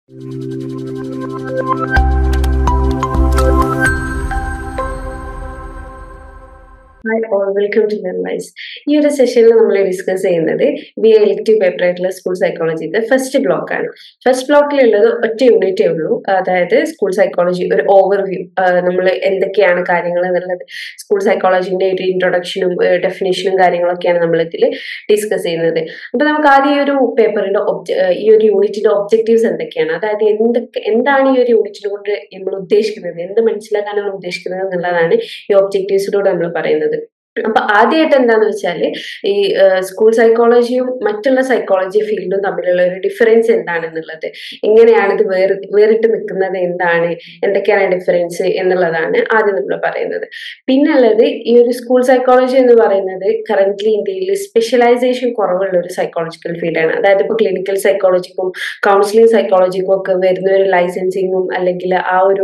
hi all welcome to മെമ്മൈസ് ഈ ഒരു സെഷനിൽ നമ്മൾ ഡിസ്കസ് ചെയ്യുന്നത് ബി എ ഇലക്റ്റീവ് പേപ്പർ ആയിട്ടുള്ള സ്കൂൾ സൈക്കോളജിയുടെ ഫസ്റ്റ് ബ്ലോക്ക് ആണ് ഫസ്റ്റ് ബ്ലോക്കിലുള്ളത് ഒറ്റ യൂണിറ്റേ ഉള്ളൂ അതായത് സ്കൂൾ സൈക്കോളജി ഒരു ഓവർവ്യൂ നമ്മൾ എന്തൊക്കെയാണ് കാര്യങ്ങൾ എന്നുള്ളത് സ്കൂൾ സൈക്കോളജിന്റെ ഒരു ഇൻട്രൊഡക്ഷനും ഡെഫിനേഷനും കാര്യങ്ങളൊക്കെയാണ് നമ്മൾ ഇതിൽ ഡിസ്കസ് ചെയ്യുന്നത് അപ്പൊ നമുക്ക് ആദ്യം ഈ ഒരു പേപ്പറിന്റെ ഈ ഒരു യൂണിറ്റിന്റെ ഒബ്ജക്റ്റീവ്സ് എന്തൊക്കെയാണ് അതായത് എന്തൊക്കെ എന്താണ് ഈ ഒരു യൂണിറ്റിനെ കൊണ്ട് നമ്മൾ ഉദ്ദേശിക്കുന്നത് എന്ത് മനസ്സിലാക്കാനാണ് ഉദ്ദേശിക്കുന്നത് എന്നുള്ളതാണ് ഈ ഒബ്ജക്റ്റീവ്സിലൂടെ നമ്മൾ പറയുന്നത് അപ്പൊ ആദ്യമായിട്ട് എന്താന്ന് വെച്ചാൽ ഈ സ്കൂൾ സൈക്കോളജിയും മറ്റുള്ള സൈക്കോളജി ഫീൽഡും തമ്മിലുള്ള ഒരു ഡിഫറൻസ് എന്താണെന്നുള്ളത് എങ്ങനെയാണ് ഇത് വേർ വേറിട്ട് നിൽക്കുന്നത് എന്താണ് എന്തൊക്കെയാണ് ഡിഫറൻസ് എന്നുള്ളതാണ് ആദ്യം നമ്മൾ പറയുന്നത് പിന്നുള്ളത് ഈ ഒരു സ്കൂൾ സൈക്കോളജി എന്ന് പറയുന്നത് കറന്റ്ലി ഇന്ത്യയിൽ സ്പെഷ്യലൈസേഷൻ കുറവുള്ള ഒരു സൈക്കോളജിക്കൽ ഫീൽഡാണ് അതായത് ഇപ്പോൾ ക്ലിനിക്കൽ സൈക്കോളജിക്കും കൗൺസിലിംഗ് സൈക്കോളജിക്കും ഒക്കെ വരുന്ന ഒരു ലൈസൻസിങ്ങും അല്ലെങ്കിൽ ആ ഒരു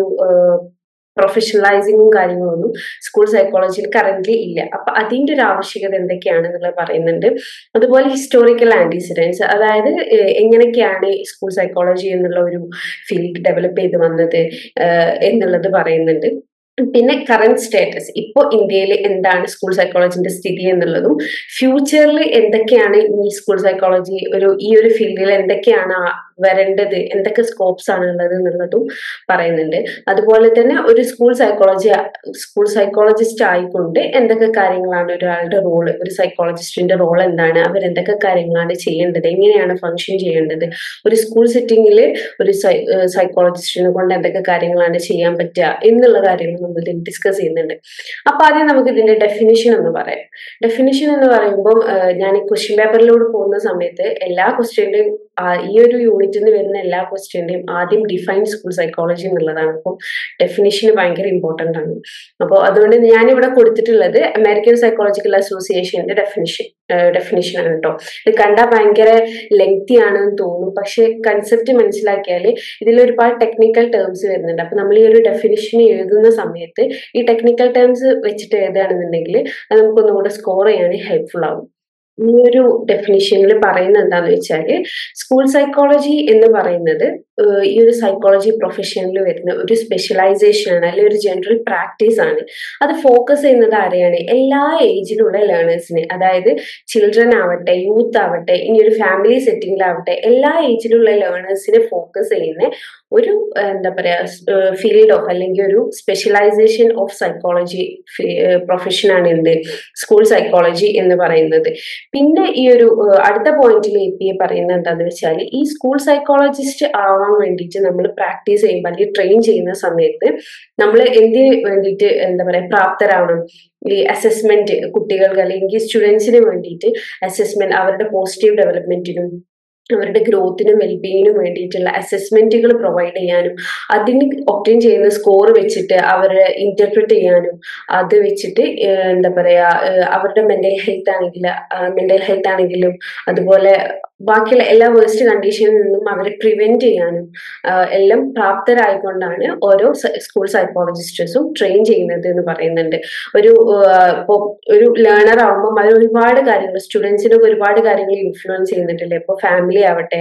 പ്രൊഫഷണലൈസിങ്ങും കാര്യങ്ങളൊന്നും സ്കൂൾ സൈക്കോളജിയിൽ കറന്റ് ഇല്ല അപ്പൊ അതിന്റെ ഒരു ആവശ്യകത എന്തൊക്കെയാണെന്നുള്ളത് പറയുന്നുണ്ട് അതുപോലെ ഹിസ്റ്റോറിക്കൽ ആന്റിസിഡൻസ് അതായത് എങ്ങനെയൊക്കെയാണ് സ്കൂൾ സൈക്കോളജി എന്നുള്ള ഒരു ഫീൽഡ് ഡെവലപ്പ് ചെയ്ത് വന്നത് എന്നുള്ളത് പറയുന്നുണ്ട് പിന്നെ കറന്റ് സ്റ്റാറ്റസ് ഇപ്പോൾ ഇന്ത്യയിൽ എന്താണ് സ്കൂൾ സൈക്കോളജിന്റെ സ്ഥിതി എന്നുള്ളതും ഫ്യൂച്ചറിൽ എന്തൊക്കെയാണ് ഈ സ്കൂൾ സൈക്കോളജി ഒരു ഈ ഒരു ഫീൽഡിൽ എന്തൊക്കെയാണ് വരേണ്ടത് എന്തൊക്കെ സ്കോപ്സ് ആണ് ഉള്ളത് എന്നുള്ളതും പറയുന്നുണ്ട് അതുപോലെ തന്നെ ഒരു സ്കൂൾ സൈക്കോളജി സ്കൂൾ സൈക്കോളജിസ്റ്റ് ആയിക്കൊണ്ട് എന്തൊക്കെ കാര്യങ്ങളാണ് ഒരാളുടെ റോള് ഒരു സൈക്കോളജിസ്റ്റിന്റെ റോൾ എന്താണ് അവർ എന്തൊക്കെ കാര്യങ്ങളാണ് ചെയ്യേണ്ടത് എങ്ങനെയാണ് ഫങ്ഷൻ ചെയ്യേണ്ടത് ഒരു സ്കൂൾ സെറ്റിങ്ങിൽ ഒരു സൈക്കോളജിസ്റ്റിനെ കൊണ്ട് എന്തൊക്കെ കാര്യങ്ങളാണ് ചെയ്യാൻ പറ്റുക എന്നുള്ള കാര്യങ്ങൾ നമ്മൾ ഡിസ്കസ് ചെയ്യുന്നുണ്ട് അപ്പൊ ആദ്യം നമുക്ക് ഇതിന്റെ ഡെഫിനിഷൻ എന്ന് പറയാം ഡെഫിനിഷൻ എന്ന് പറയുമ്പോൾ ഞാൻ ഈ ക്വസ്റ്റ്യൻ പേപ്പറിലൂടെ പോകുന്ന സമയത്ത് എല്ലാ ക്വസ്റ്റ്യന്റെയും ഈ ഒരു യൂണിറ്റിൽ നിന്ന് വരുന്ന എല്ലാ ക്വസ്റ്റ്യന്റെയും ആദ്യം ഡിഫൈൻ സ്കൂൾ സൈക്കോളജി എന്നുള്ളതാണ് അപ്പോൾ ഡെഫിനിഷൻ ഭയങ്കര ഇമ്പോർട്ടൻ്റ് ആണ് അപ്പോൾ അതുകൊണ്ട് ഞാനിവിടെ കൊടുത്തിട്ടുള്ളത് അമേരിക്കൻ സൈക്കോളജിക്കൽ അസോസിയേഷന്റെ ഡെഫിനിഷൻ ഡെഫിനിഷൻ ആണ് കേട്ടോ ഇത് കണ്ടാൽ ഭയങ്കര ലെങ്തി ആണെന്ന് തോന്നും പക്ഷെ കൺസെപ്റ്റ് മനസ്സിലാക്കിയാൽ ഇതിൽ ഒരുപാട് ടെക്നിക്കൽ ടേംസ് വരുന്നുണ്ട് അപ്പൊ നമ്മൾ ഈ ഒരു ഡെഫിനിഷൻ എഴുതുന്ന സമയത്ത് ഈ ടെക്നിക്കൽ ടേംസ് വെച്ചിട്ട് എഴുതുകയാണെന്നുണ്ടെങ്കിൽ അത് നമുക്കൊന്നുകൂടെ സ്കോർ ചെയ്യാൻ ഹെൽപ്ഫുൾ ആവും ഈ ഒരു ഡെഫിനിഷനിൽ പറയുന്നത് എന്താന്ന് വെച്ചാൽ സ്കൂൾ സൈക്കോളജി എന്ന് പറയുന്നത് ഈ ഒരു സൈക്കോളജി പ്രൊഫഷനിൽ വരുന്ന ഒരു സ്പെഷ്യലൈസേഷൻ ആണ് അല്ലെങ്കിൽ ഒരു ജനറൽ പ്രാക്ടീസ് ആണ് അത് ഫോക്കസ് ചെയ്യുന്നത് ആരെയാണ് എല്ലാ ഏജിലുള്ള ലേണേഴ്സിനെ അതായത് ചിൽഡ്രൻ ആവട്ടെ യൂത്ത് ആവട്ടെ ഇനി ഒരു ഫാമിലി സെറ്റിംഗിലാവട്ടെ എല്ലാ ഏജിലുള്ള ലേണേഴ്സിനെ ഫോക്കസ് ചെയ്യുന്ന ഒരു എന്താ പറയാ ഫീൽഡ് ഓഫ് അല്ലെങ്കിൽ ഒരു സ്പെഷ്യലൈസേഷൻ ഓഫ് സൈക്കോളജി പ്രൊഫഷനാണ് എന്ത് സ്കൂൾ സൈക്കോളജി എന്ന് പറയുന്നത് പിന്നെ ഈ ഒരു അടുത്ത പോയിന്റിൽ എ പി എ പറയുന്നത് എന്താണെന്ന് വെച്ചാൽ ഈ സ്കൂൾ സൈക്കോളജിസ്റ്റ് ആവാൻ വേണ്ടിയിട്ട് നമ്മൾ പ്രാക്ടീസ് ചെയ്യുമ്പോൾ അല്ലെങ്കിൽ ട്രെയിൻ ചെയ്യുന്ന സമയത്ത് നമ്മൾ എന്തിന് വേണ്ടിയിട്ട് എന്താ പറയുക പ്രാപ്തരാവണം ഈ അസസ്മെന്റ് കുട്ടികൾക്ക് അല്ലെങ്കിൽ സ്റ്റുഡൻസിന് വേണ്ടിയിട്ട് അസസ്മെന്റ് അവരുടെ പോസിറ്റീവ് ഡെവലപ്മെന്റിനും അവരുടെ ഗ്രോത്തിനും വെൽബീയിങ്ങിനും വേണ്ടിയിട്ടുള്ള അസസ്മെന്റുകൾ പ്രൊവൈഡ് ചെയ്യാനും അതിന് ഒപ്റ്റൈൻ ചെയ്യുന്ന സ്കോർ വെച്ചിട്ട് അവരെ ഇന്റർപ്രിറ്റ് ചെയ്യാനും അത് വെച്ചിട്ട് എന്താ പറയാ അവരുടെ മെന്റൽ ഹെൽത്ത് ആണെങ്കിൽ മെന്റൽ ഹെൽത്ത് ആണെങ്കിലും അതുപോലെ ബാക്കിയുള്ള എല്ലാ വേസ്റ്റ് കണ്ടീഷനിൽ നിന്നും അവരെ പ്രിവെന്റ് ചെയ്യാനും എല്ലാം പ്രാപ്തരായിക്കൊണ്ടാണ് ഓരോ സ്കൂൾ സൈക്കോളജിസ്റ്റേഴ്സും ട്രെയിൻ ചെയ്യുന്നത് എന്ന് പറയുന്നുണ്ട് ഒരു ഇപ്പോൾ ഒരു ലേണർ ആവുമ്പോൾ അവർ ഒരുപാട് കാര്യങ്ങൾ സ്റ്റുഡൻസിനൊക്കെ ഒരുപാട് കാര്യങ്ങൾ ഇൻഫ്ലുവൻസ് ചെയ്യുന്നുണ്ടല്ലേ ഇപ്പോൾ ഫാമിലി ആവട്ടെ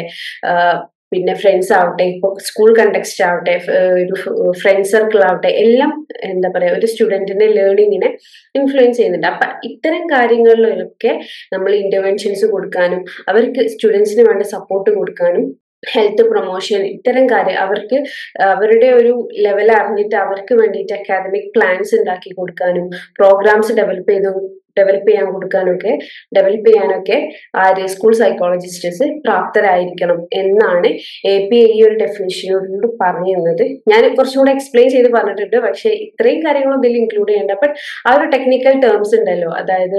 പിന്നെ ഫ്രണ്ട്സ് ആവട്ടെ ഇപ്പോൾ സ്കൂൾ കണ്ടക്സ്റ്റ് ആവട്ടെ ഒരു ഫ്രണ്ട് സർക്കിൾ ആവട്ടെ എല്ലാം എന്താ പറയുക ഒരു സ്റ്റുഡൻറ്റിന്റെ ലേണിങ്ങിനെ ഇൻഫ്ലുവൻസ് ചെയ്യുന്നുണ്ട് അപ്പം ഇത്തരം കാര്യങ്ങളിലൊക്കെ നമ്മൾ ഇന്റർവെൻഷൻസ് കൊടുക്കാനും അവർക്ക് സ്റ്റുഡൻസിന് വേണ്ട സപ്പോർട്ട് കൊടുക്കാനും ഹെൽത്ത് പ്രൊമോഷൻ ഇത്തരം കാര്യം അവർക്ക് അവരുടെ ഒരു ലെവൽ അറിഞ്ഞിട്ട് അവർക്ക് വേണ്ടിയിട്ട് അക്കാദമിക് പ്ലാൻസ് ഉണ്ടാക്കി കൊടുക്കാനും പ്രോഗ്രാംസ് ഡെവലപ്പ് ചെയ്ത് ഡെവലപ്പ് ചെയ്യാൻ കൊടുക്കാനൊക്കെ ഡെവലപ്പ് ചെയ്യാനൊക്കെ ആര് സ്കൂൾ സൈക്കോളജിസ്റ്റേഴ്സ് പ്രാപ്തരായിരിക്കണം എന്നാണ് എ പി ഈ ഒരു ഡെഫിനേഷനോട് പറയുന്നത് ഞാൻ കുറച്ചുകൂടെ എക്സ്പ്ലെയിൻ ചെയ്ത് പറഞ്ഞിട്ടുണ്ട് പക്ഷെ ഇത്രയും കാര്യങ്ങളൊന്നും ഇതിൽ ഇൻക്ലൂഡ് ചെയ്യേണ്ട ബട്ട് ആ ഒരു ടെക്നിക്കൽ ടേംസ് ഉണ്ടല്ലോ അതായത്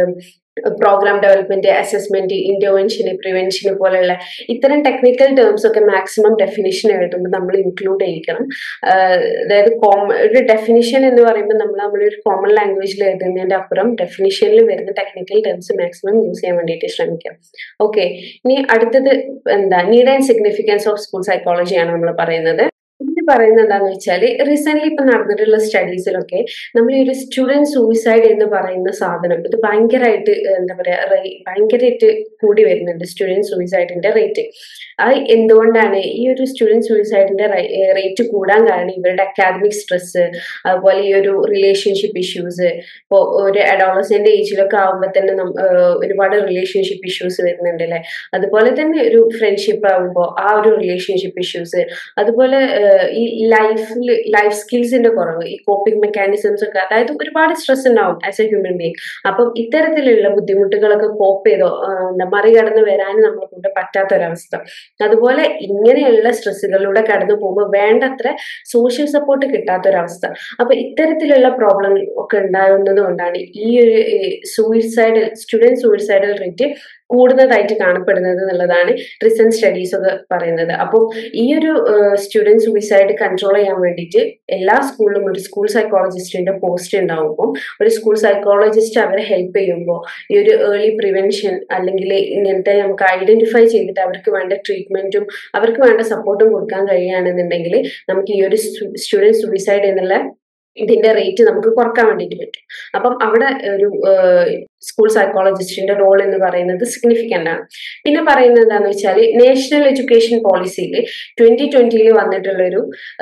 പ്രോഗ്രാം ഡെവലപ്മെന്റ് അസസ്മെന്റ് ഇന്റർവെൻഷന് പ്രിവെൻഷന് പോലെയുള്ള ഇത്തരം ടെക്നിക്കൽ ടേംസ് ഒക്കെ മാക്സിമം ഡെഫിനിഷൻ എഴുതുമ്പോൾ നമ്മൾ ഇൻക്ലൂഡ് ചെയ്യിക്കണം അതായത് ഒരു ഡെഫിനിഷൻ എന്ന് പറയുമ്പോൾ നമ്മൾ നമ്മളൊരു കോമൺ ലാംഗ്വേജിൽ എഴുതുന്നതിന്റെ അപ്പുറം ഡെഫിനിഷനിൽ വരുന്ന ടെക്നിക്കൽ ടേംസ് മാക്സിമം യൂസ് ചെയ്യാൻ വേണ്ടിയിട്ട് ശ്രമിക്കാം ഓക്കെ ഇനി അടുത്തത് എന്താ need and significance of school സൈക്കോളജിയാണ് നമ്മൾ പറയുന്നത് ഇതിന്റെ പറയുന്നത് എന്താണെന്ന് വെച്ചാൽ റീസെന്റ് ഇപ്പൊ നടന്നിട്ടുള്ള സ്റ്റഡീസിലൊക്കെ നമ്മൾ ഈ ഒരു സ്റ്റുഡന്റ് സൂയിസൈഡ് എന്ന് പറയുന്ന സാധനം ഇത് ഭയങ്കരമായിട്ട് എന്താ പറയാ റേ- ഭയങ്കരമായിട്ട് കൂടി വരുന്നുണ്ട് സ്റ്റുഡന്റ് സൂയിസൈഡിന്റെ റേറ്റ് അത് എന്തുകൊണ്ടാണ് ഈ ഒരു സ്റ്റുഡന്റ് സൂയിസൈഡിന്റെ റേറ്റ് കൂടാൻ കാരണം ഇവരുടെ അക്കാഡമിക് സ്ട്രെസ് അതുപോലെ ഈ ഒരു റിലേഷൻഷിപ്പ് ഇഷ്യൂസ് ഇപ്പോൾ ഒരു അഡോളസെന്റ് ഏജിലൊക്കെ ആകുമ്പോൾ തന്നെ നം- ഏഹ് ഒരുപാട് റിലേഷൻഷിപ്പ് ഇഷ്യൂസ് വരുന്നുണ്ട് അല്ലേ അതുപോലെ തന്നെ ഒരു ഫ്രണ്ട്ഷിപ്പ് ആകുമ്പോൾ ആ ഒരു റിലേഷൻഷിപ്പ് ഇഷ്യൂസ് അതുപോലെ ഏഹ് ഈ ലൈഫിൽ ലൈഫ് സ്കിൽസിന്റെ കുറവ് ഈ കോപ്പിംഗ് മെക്കാനിസംസ് ഒക്കെ അതായത് ഒരുപാട് സ്ട്രെസ് ഉണ്ടാവും ആസ് എ ഹ്യൂമൻ ബീങ് അപ്പം ഇത്തരത്തിലുള്ള ബുദ്ധിമുട്ടുകളൊക്കെ കോപ്പ് ചെയ്തോ ആഹ് എന്താ മറികടന്ന് വരാൻ നമ്മളെ കൊണ്ട് പറ്റാത്തൊരവസ്ഥ അതുപോലെ ഇങ്ങനെയുള്ള സ്ട്രെസ്സുകളിലൂടെ കടന്നു പോകുമ്പോൾ വേണ്ടത്ര സോഷ്യൽ സപ്പോർട്ട് കിട്ടാത്തൊരവസ്ഥ അപ്പൊ ഇത്തരത്തിലുള്ള പ്രോബ്ലം ഒക്കെ ഉണ്ടാകുന്നത് കൊണ്ടാണ് ഈ ഒരു സൂയിസൈഡൽ സ്റ്റുഡന്റ് സൂയിസൈഡൽ റേറ്റ് കൂടുന്നതായിട്ട് കാണപ്പെടുന്നത് എന്നുള്ളതാണ് റീസെന്റ് സ്റ്റഡീസ് ഒക്കെ പറയുന്നത് അപ്പോൾ ഈ ഒരു സ്റ്റുഡന്റ് സൂയിസൈഡ് കൺട്രോൾ ചെയ്യാൻ വേണ്ടിയിട്ട് എല്ലാ സ്കൂളിലും ഒരു സ്കൂൾ സൈക്കോളജിസ്റ്റിന്റെ പോസ്റ്റ് ഉണ്ടാവുമ്പോൾ ഒരു സ്കൂൾ സൈക്കോളജിസ്റ്റ് അവരെ ഹെൽപ്പ് ചെയ്യുമ്പോൾ ഈ ഒരു ഏർലി പ്രിവെൻഷൻ അല്ലെങ്കിൽ ഇങ്ങനത്തെ നമുക്ക് ഐഡന്റിഫൈ ചെയ്തിട്ട് അവർക്ക് വേണ്ട ട്രീറ്റ്മെന്റും അവർക്ക് വേണ്ട സപ്പോർട്ടും കൊടുക്കാൻ കഴിയുകയാണെന്നുണ്ടെങ്കിൽ നമുക്ക് ഈ ഒരു സ്റ്റുഡന്റ് സൂയിസൈഡ് എന്നുള്ള ഇതിന്റെ റേറ്റ് നമുക്ക് കുറക്കാൻ വേണ്ടിയിട്ട് പറ്റും അപ്പം അവിടെ ഒരു സ്കൂൾ സൈക്കോളജിസ്റ്റിന്റെ റോൾ എന്ന് പറയുന്നത് സിഗ്നിഫിക്കന്റ് ആണ് പിന്നെ പറയുന്നത് എന്താണെന്ന് വെച്ചാൽ നാഷണൽ എഡ്യൂക്കേഷൻ പോളിസിയിൽ ട്വന്റി ട്വന്റിയിൽ വന്നിട്ടുള്ള ഒരു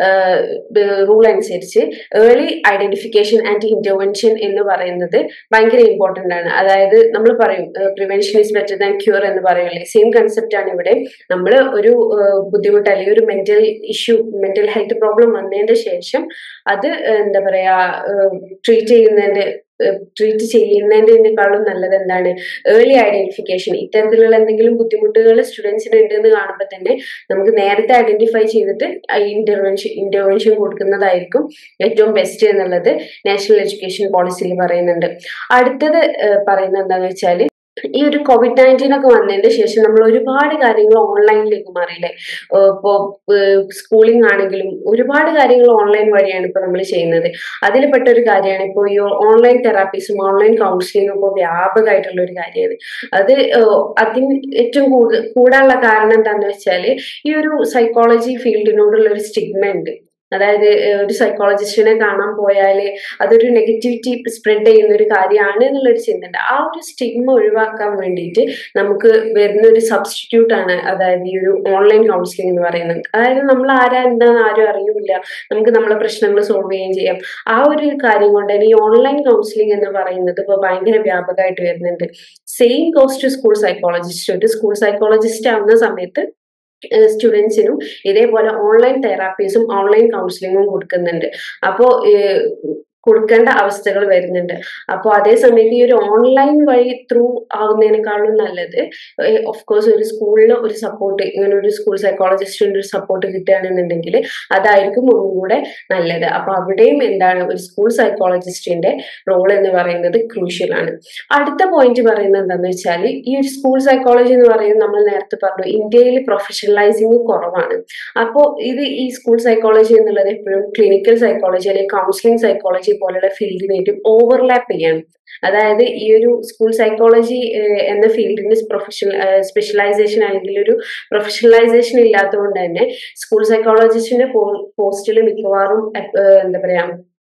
റൂൾ അനുസരിച്ച് ഏർലി ഐഡന്റിഫിക്കേഷൻ ആൻഡ് ഇന്റർവെൻഷൻ എന്ന് പറയുന്നത് ഭയങ്കര ഇമ്പോർട്ടന്റ് ആണ് അതായത് നമ്മൾ പറയും prevention is better than cure എന്ന് പറയൂലേ സെയിം കൺസെപ്റ്റ് ആണ് ഇവിടെ നമ്മൾ ഒരു ഏഹ്, ബുദ്ധിമുട്ട് അല്ലെങ്കിൽ ഒരു mental issue mental health problem വന്നതിന്റെ ശേഷം അത് ഏഹ്, എന്താ പറയാ ട്രീറ്റ് ചെയ്യുന്നതിന്റെ ട്രീറ്റ് ചെയ്യുന്നതിനേക്കാളും നല്ലത് എന്താണ് ഏർലി ഐഡന്റിഫിക്കേഷൻ ഇത്തരത്തിലുള്ള എന്തെങ്കിലും ബുദ്ധിമുട്ടുകൾ സ്റ്റുഡൻസിന് ഉണ്ടെന്ന് കാണുമ്പോൾ തന്നെ നമുക്ക് നേരത്തെ ഐഡന്റിഫൈ ചെയ്തിട്ട് ഇന്റർവെൻഷൻ ഇന്റർവെൻഷൻ കൊടുക്കുന്നതായിരിക്കും ഏറ്റവും ബെസ്റ്റ് എന്നുള്ളത് നാഷണൽ എഡ്യൂക്കേഷൻ പോളിസിയിൽ പറയുന്നുണ്ട് അടുത്തത് ഏഹ്, പറയുന്നത് എന്താണെന്ന് വെച്ചാൽ ഈ ഒരു കോവിഡ് നയൻറ്റീൻ ഒക്കെ വന്നതിന്റെ ശേഷം നമ്മൾ ഒരുപാട് കാര്യങ്ങൾ ഓൺലൈനിലേക്ക് മാറിയില്ലേ ഏഹ് ഇപ്പോ സ്കൂളിംഗ് ആണെങ്കിലും ഒരുപാട് കാര്യങ്ങൾ ഓൺലൈൻ വഴിയാണ് ഇപ്പൊ നമ്മൾ ചെയ്യുന്നത് അതിൽ പെട്ട ഒരു കാര്യമാണ് ഇപ്പോൾ ഈ ഓൺലൈൻ തെറാപ്പീസും ഓൺലൈൻ കൗൺസിലിംഗും ഇപ്പോൾ വ്യാപകമായിട്ടുള്ള ഒരു കാര്യമാണ് അത് ഏഹ് അതിന് ഏറ്റവും കൂടുതൽ കൂടാനുള്ള കാരണം എന്താണെന്ന് വെച്ചാൽ ഈ ഒരു സൈക്കോളജി ഫീൽഡിനോടുള്ള ഒരു സ്റ്റിഗ്മ ഉണ്ട് അതായത് ഏഹ് ഒരു സൈക്കോളജിസ്റ്റിനെ കാണാൻ പോയാൽ അതൊരു നെഗറ്റിവിറ്റി സ്പ്രെഡ് ചെയ്യുന്ന ഒരു കാര്യമാണ് എന്നുള്ളൊരു ചിന്തയുണ്ട് ആ ഒരു സ്റ്റിഗ്മ ഒഴിവാക്കാൻ വേണ്ടിയിട്ട് നമുക്ക് വരുന്ന ഒരു സബ്സ്റ്റിറ്റ്യൂട്ട് ആണ് അതായത് ഈ ഒരു ഓൺലൈൻ കൗൺസിലിംഗ് എന്ന് പറയുന്നത് അതായത് നമ്മൾ ആരാ എന്താന്ന് ആരും അറിയില്ല നമുക്ക് നമ്മളെ പ്രശ്നങ്ങൾ സോൾവ് ചെയ്യുകയും ചെയ്യാം ആ ഒരു കാര്യം കൊണ്ട് തന്നെ ഈ ഓൺലൈൻ കൗൺസിലിംഗ് എന്ന് പറയുന്നത് ഇപ്പോൾ ഭയങ്കര വ്യാപകമായിട്ട് വരുന്നുണ്ട് സെയിം കോസ്റ്റ് സ്കൂൾ സൈക്കോളജിസ്റ്റ് ഒരു സ്കൂൾ സൈക്കോളജിസ്റ്റ് ആവുന്ന സമയത്ത് സ്റ്റുഡൻസിനും ഇതേപോലെ ഓൺലൈൻ തെറാപ്പീസും ഓൺലൈൻ കൗൺസിലിങ്ങും കൊടുക്കുന്നുണ്ട് അപ്പോൾ കൊടുക്കേണ്ട അവസ്ഥകൾ വരുന്നുണ്ട് അപ്പോൾ അതേ സമയത്ത് ഈ ഒരു ഓൺലൈൻ വഴി ത്രൂ ആവുന്നതിനേക്കാളും നല്ലത് ഓഫ് കോഴ്സ് ഒരു സ്കൂളിൽ ഒരു സപ്പോർട്ട് ഇങ്ങനെ ഒരു സ്കൂൾ സൈക്കോളജിസ്റ്റിന്റെ ഒരു സപ്പോർട്ട് കിട്ടുകയാണെന്നുണ്ടെങ്കിൽ അതായിരിക്കും ഒന്നും കൂടെ നല്ലത് അപ്പൊ അവിടെയും എന്താണ് ഒരു സ്കൂൾ സൈക്കോളജിസ്റ്റിന്റെ റോൾ എന്ന് പറയുന്നത് ക്രൂഷ്യൽ ആണ് അടുത്ത പോയിന്റ് പറയുന്നത് എന്താണെന്ന് വെച്ചാൽ ഈ ഒരു സ്കൂൾ സൈക്കോളജി എന്ന് പറയുന്നത് നമ്മൾ നേരത്തെ പറഞ്ഞു ഇന്ത്യയിൽ പ്രൊഫഷണലൈസിങ് കുറവാണ് അപ്പോൾ ഇത് ഈ സ്കൂൾ സൈക്കോളജി എന്നുള്ളത് എപ്പോഴും ക്ലിനിക്കൽ സൈക്കോളജി അല്ലെങ്കിൽ കൗൺസിലിംഗ് സൈക്കോളജി പോലുള്ള ഫീൽഡിനായിട്ടും ഓവർലാപ്പ് ചെയ്യാണ് അതായത് ഈ ഒരു സ്കൂൾ സൈക്കോളജി എന്ന ഫീൽഡിന് പ്രൊഫഷണൽ സ്പെഷ്യലൈസേഷൻ അല്ലെങ്കിൽ ഒരു പ്രൊഫഷണലൈസേഷൻ ഇല്ലാത്തതുകൊണ്ട് തന്നെ സ്കൂൾ സൈക്കോളജിസ്റ്റിന്റെ പോസ്റ്റിൽ മിക്കവാറും ഏഹ്, എന്താ പറയാ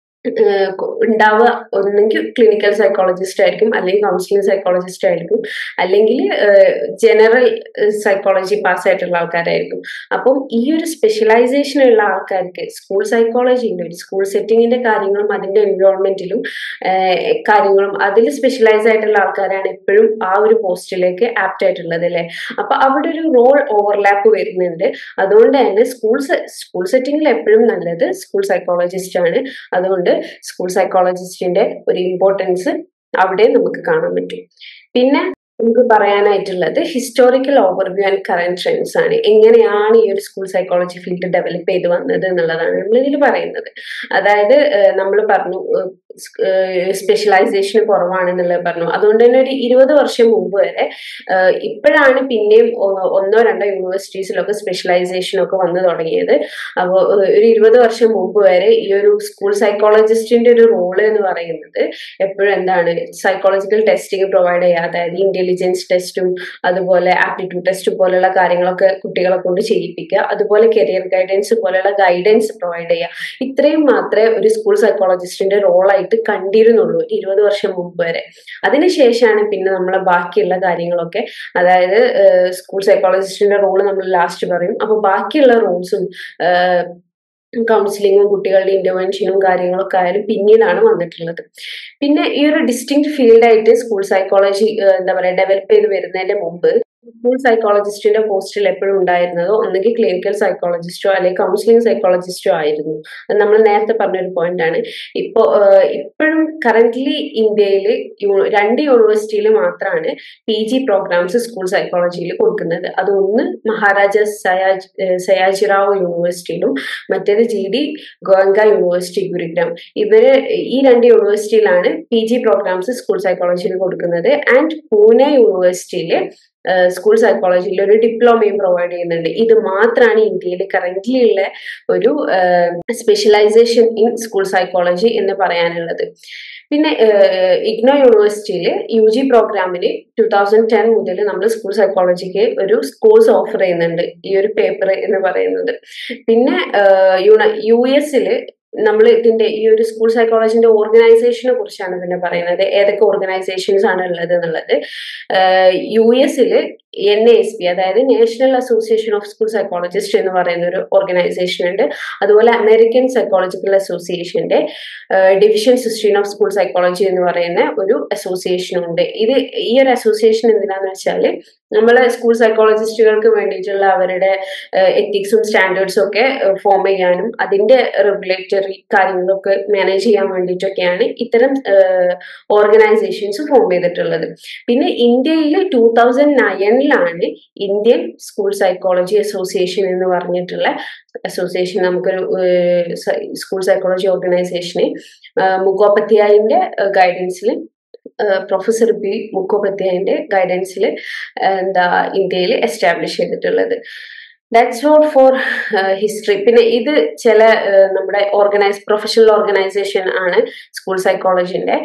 ഏഹ് കൊ- ഉണ്ടാവുക ഒന്നെങ്കിൽ ക്ലിനിക്കൽ സൈക്കോളജിസ്റ്റ് ആയിരിക്കും അല്ലെങ്കിൽ കൗൺസിലിംഗ് സൈക്കോളജിസ്റ്റ് ആയിരിക്കും അല്ലെങ്കിൽ ജനറൽ സൈക്കോളജി പാസ് ആയിട്ടുള്ള ആൾക്കാരായിരിക്കും അപ്പം ഈ ഒരു സ്പെഷ്യലൈസേഷൻ ഉള്ള ആൾക്കാർക്ക് സ്കൂൾ സൈക്കോളജിന്റെ ഒരു സ്കൂൾ സെറ്റിങ്ങിന്റെ കാര്യങ്ങളും അതിന്റെ എൻവയോൺമെന്റിലും കാര്യങ്ങളും അതിൽ സ്പെഷ്യലൈസ് ആയിട്ടുള്ള ആൾക്കാരാണ് എപ്പോഴും ആ ഒരു പോസ്റ്റിലേക്ക് ആപ്റ്റ് ആയിട്ടുള്ളത് അല്ലെ അപ്പൊ അവിടെ ഒരു റോൾ ഓവർലാപ്പ് വരുന്നുണ്ട് അതുകൊണ്ട് തന്നെ സ്കൂൾ സ്കൂൾ സെറ്റിങ്ങിൽ എപ്പോഴും നല്ലത് സ്കൂൾ സൈക്കോളജിസ്റ്റ് ആണ് അതുകൊണ്ട് സ്കൂൾ സൈക്കോളജിസ്റ്റിന്റെ ഒരു ഇമ്പോർട്ടൻസ് അവിടെ നമുക്ക് കാണാൻ പറ്റും പിന്നെ നമുക്ക് പറയാനായിട്ടുള്ളത് historical overview and current trends ആണ് എങ്ങനെയാണ് ഈ ഒരു സ്കൂൾ സൈക്കോളജി ഫീൽഡ് ഡെവലപ്പ് ചെയ്ത് വന്നത് എന്നുള്ളതാണ് നമ്മൾ ഇതിൽ പറയുന്നത് അതായത് നമ്മൾ പറഞ്ഞു സ്പെഷ്യലൈസേഷൻ കുറവാണെന്നുള്ളത് പറഞ്ഞു അതുകൊണ്ട് തന്നെ ഒരു ഇരുപത് വർഷം മുമ്പ് വരെ ആഹ് ഇപ്പോഴാണ് പിന്നെയും ഒ- ഒന്നോ രണ്ടോ യൂണിവേഴ്സിറ്റീസിലൊക്കെ സ്പെഷ്യലൈസേഷൻ ഒക്കെ വന്നു തുടങ്ങിയത് അപ്പോൾ ഒരു ഇരുപത് വർഷം മുമ്പ് വരെ ഈ ഒരു സ്കൂൾ സൈക്കോളജിസ്റ്റിന്റെ ഒരു റോള് എന്ന് പറയുന്നത് എപ്പോഴും എന്താണ് സൈക്കോളജിക്കൽ ടെസ്റ്റിംഗ് പ്രൊവൈഡ് ചെയ്യുക അതായത് ഇന്റലിജൻസ് ടെസ്റ്റും അതുപോലെ ആപ്റ്റിറ്റ്യൂഡ് ടെസ്റ്റ് പോലുള്ള കാര്യങ്ങളൊക്കെ കുട്ടികളെ കൊണ്ട് ചെയ്യിപ്പിക്കുക അതുപോലെ കരിയർ ഗൈഡൻസ് പോലുള്ള ഗൈഡൻസ് പ്രൊവൈഡ് ചെയ്യുക ഇത്രയും മാത്രമേ ഒരു സ്കൂൾ സൈക്കോളജിസ്റ്റിന്റെ റോളായിട്ട് കണ്ടിരുന്നുള്ളൂ ഒരു ഇരുപത് വർഷം മുമ്പ് വരെ അതിനുശേഷമാണ് പിന്നെ നമ്മളെ ബാക്കിയുള്ള കാര്യങ്ങളൊക്കെ അതായത് സ്കൂൾ സൈക്കോളജിസ്റ്റിന്റെ റോള് നമ്മൾ ലാസ്റ്റ് പറയും അപ്പൊ ബാക്കിയുള്ള റോൾസും കൗൺസിലിങ്ങും കുട്ടികളുടെ ഇന്റർവെൻഷനും കാര്യങ്ങളൊക്കെ ആയാലും പിന്നീടാണ് വന്നിട്ടുള്ളത് പിന്നെ ഈ ഒരു ഡിസ്റ്റിങ് ഫീൽഡായിട്ട് സ്കൂൾ സൈക്കോളജി എന്താ പറയാ ഡെവലപ്പ് ചെയ്ത് വരുന്നതിന്റെ മുമ്പ് സ്കൂൾ സൈക്കോളജിസ്റ്റിന്റെ പോസ്റ്റിൽ എപ്പോഴും ഉണ്ടായിരുന്നത് ഒന്നുകിൽ ക്ലിനിക്കൽ സൈക്കോളജിസ്റ്റോ അല്ലെങ്കിൽ കൗൺസിലിംഗ് സൈക്കോളജിസ്റ്റോ ആയിരുന്നു അത് നമ്മൾ നേരത്തെ പറഞ്ഞൊരു പോയിന്റ് ആണ് ഇപ്പോ ഇപ്പോഴും കറന്റ്ലി ഇന്ത്യയിൽ രണ്ട് യൂണിവേഴ്സിറ്റിയിൽ മാത്രമാണ് പി ജി പ്രോഗ്രാംസ് സ്കൂൾ സൈക്കോളജിയിൽ കൊടുക്കുന്നത് അത് ഒന്ന് മഹാരാജാസ് സയാജ് ഏഹ് സയാജിറാവു യൂണിവേഴ്സിറ്റിയിലും മറ്റേത് G D Goenka university Gurugram ഇവര് ഈ രണ്ട് യൂണിവേഴ്സിറ്റിയിലാണ് പി ജി പ്രോഗ്രാംസ് സ്കൂൾ സൈക്കോളജിയിൽ കൊടുക്കുന്നത് ആൻഡ് പൂനെ യൂണിവേഴ്സിറ്റിയില് സ്കൂൾ സൈക്കോളജിയിൽ ഒരു ഡിപ്ലോമയും പ്രൊവൈഡ് ചെയ്യുന്നുണ്ട് ഇത് മാത്രമാണ് ഇന്ത്യയിൽ കറന്റ്ലി ഉള്ള ഒരു സ്പെഷ്യലൈസേഷൻ ഇൻ സ്കൂൾ സൈക്കോളജി എന്ന് പറയാനുള്ളത് പിന്നെ ഇഗ്നോ യൂണിവേഴ്സിറ്റിയിൽ യു ജി പ്രോഗ്രാമിന് ടൂ തൗസൻഡ് ടെൻ മുതൽ നമ്മൾ സ്കൂൾ സൈക്കോളജിക്ക് ഒരു കോഴ്സ് ഓഫർ ചെയ്യുന്നുണ്ട് ഈ ഒരു പേപ്പർ എന്ന് പറയുന്നത് പിന്നെ യു എസിൽ നമ്മൾ ഇതിന്റെ ഈ ഒരു സ്കൂൾ സൈക്കോളജിന്റെ ഓർഗനൈസേഷനെ കുറിച്ചാണ് പിന്നെ പറയുന്നത് ഏതൊക്കെ ഓർഗനൈസേഷൻസ് ആണ് ഉള്ളത് എന്നുള്ളത് യു എസിൽ എൻ എസ് പി അതായത് national association of school psychologist എന്ന് പറയുന്ന ഒരു ഓർഗനൈസേഷൻ ഉണ്ട് അതുപോലെ അമേരിക്കൻ സൈക്കോളജിക്കൽ അസോസിയേഷന്റെ division sixteen of school psychology എന്ന് പറയുന്ന ഒരു അസോസിയേഷൻ ഉണ്ട് ഇത് ഈ ഒരു അസോസിയേഷൻ എന്തിനാന്ന് വെച്ചാൽ നമ്മളെ സ്കൂൾ സൈക്കോളജിസ്റ്റുകൾക്ക് വേണ്ടിയിട്ടുള്ള അവരുടെ എത്തിക്സും സ്റ്റാൻഡേർഡ്സും ഒക്കെ ഫോം ചെയ്യാനും അതിന്റെ റെഗുലേറ്ററി കാര്യങ്ങളൊക്കെ മാനേജ് ചെയ്യാൻ വേണ്ടിയിട്ടൊക്കെയാണ് ഇത്തരം ഓർഗനൈസേഷൻസ് ഫോം ചെയ്തിട്ടുള്ളത് പിന്നെ ഇന്ത്യയിൽ ടൂ തൗസൻഡ് നയനിലാണ് ഇന്ത്യൻ സ്കൂൾ സൈക്കോളജി അസോസിയേഷൻ എന്ന് പറഞ്ഞിട്ടുള്ള അസോസിയേഷൻ നമുക്കൊരു സ്കൂൾ സൈക്കോളജി ഓർഗനൈസേഷന് മുഖോപധ്യായന്റെ ഗൈഡൻസിൽ പ്രൊഫസർ ബി മുഖോപധ്യായന്റെ ഗൈഡൻസിൽ എന്താ ഇന്ത്യയിൽ എസ്റ്റാബ്ലിഷ് ചെയ്തിട്ടുള്ളത് ദാറ്റ്സ് ഓൾ ഫോർ ഹിസ്റ്ററി പിന്നെ ഇത് ചില നമ്മുടെ ഓർഗനൈസ് പ്രൊഫഷണൽ ഓർഗനൈസേഷൻ ആണ് സ്കൂൾ സൈക്കോളജിന്റെ